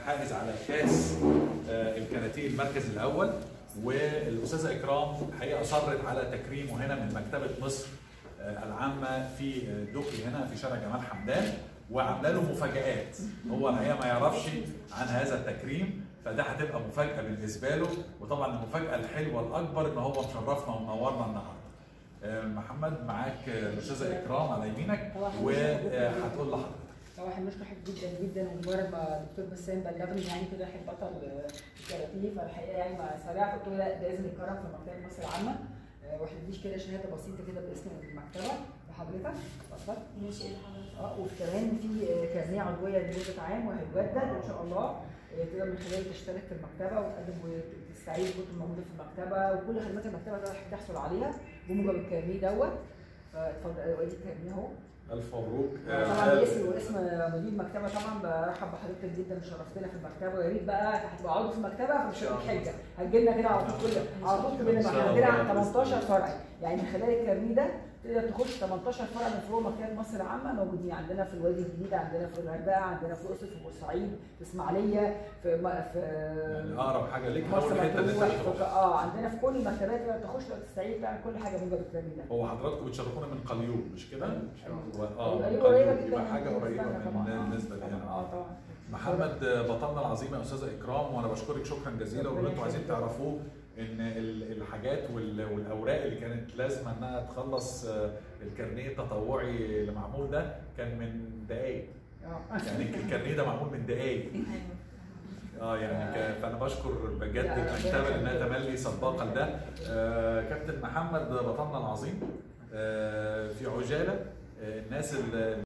حائز على كاس آه، الكاراتيه المركز الاول والاستاذه اكرام الحقيقه اصرت على تكريمه هنا من مكتبه مصر آه، العامه في آه، دقي هنا في شارع جمال حمدان وعامله له مفاجآت هو الحقيقه ما يعرفش عن هذا التكريم فده هتبقى مفاجاه بالنسبه له وطبعا المفاجاه الحلوه الاكبر ان هو مشرفنا ومنورنا النهارده آه، محمد معاك آه، الاستاذه اكرام على يمينك وهتقول لحضرتك طبعا احنا بنشكر حضرتك جدا جدا ومجرد ما الدكتور بسام بلغني يعني كده احب بطل الكاراتيه فالحقيقه يعني ما سريع قلت له لا ده لازم يتكرم في مكتبه مصر العامه آه، واحنا نديش كده شهاده بسيطه كده باسم المكتبه لحضرتك اتفضل ماشي ايه حضرتك اه وكمان في آه، كارنيه عضويه لمده عام وهيجدد ان شاء الله آه، تقدر من خلاله تشترك في المكتبه وتقدم وتستعيد الكتب الموجوده في المكتبه وكل خدمات المكتبه تقدر تحصل عليها بموجب الكارنيه دوت فاتفضل ادي الكارنيه اهو الف مبروك طبعا باسم واسم مدير المكتبه طبعا برحب بحضرتك جدا وشرفتنا في المكتبه ويا ريت بقى هتبقى عضو في المكتبه فمش هتبقى حجه هتجي لنا كده على طول كل على طول تجي لنا احنا عندنا 18 فرع يعني من خلال الكارنيه ده تقدر تخش 18 فرع من فروع مكتبه مصر العامه موجودين عندنا في الوادي الجديد عندنا في الغردقه عندنا في الاقصر في بورسعيد في اسماعيليه في م- في يعني اقرب حاجه ليك مرسى اول حته اللي انت مطروح هتروح. في- اه عندنا في كل المكتبات تقدر تخش تقدر تستعيد تعمل كل حاجه موجوده بالكارنيه ده هو حضراتكم بتشرفونا من قليوب مش كده؟ و- اه أيوة، من أيوة، قريبة قليوب جدا يبقى حاجه من قريبه بالنسبة لنا طبعاً. من آه. بالنسبه لنا اه طبعا محمد بطلنا العظيم يا استاذه اكرام وانا بشكرك شكرا جزيلا واللي انتم عايزين تعرفوه ان ال- الحاجات وال- والاوراق اللي كانت لازمه انها تخلص آه، الكارنيه التطوعي اللي معمول ده كان من دقائق اه يعني الكارنيه ده معمول من دقائق اه يعني ك- فانا بشكر بجد لا، ربنا المكتبه لانها يخليك. تملي سباقا لده آه كابتن محمد بطلنا العظيم آه في عجاله آه الناس اللي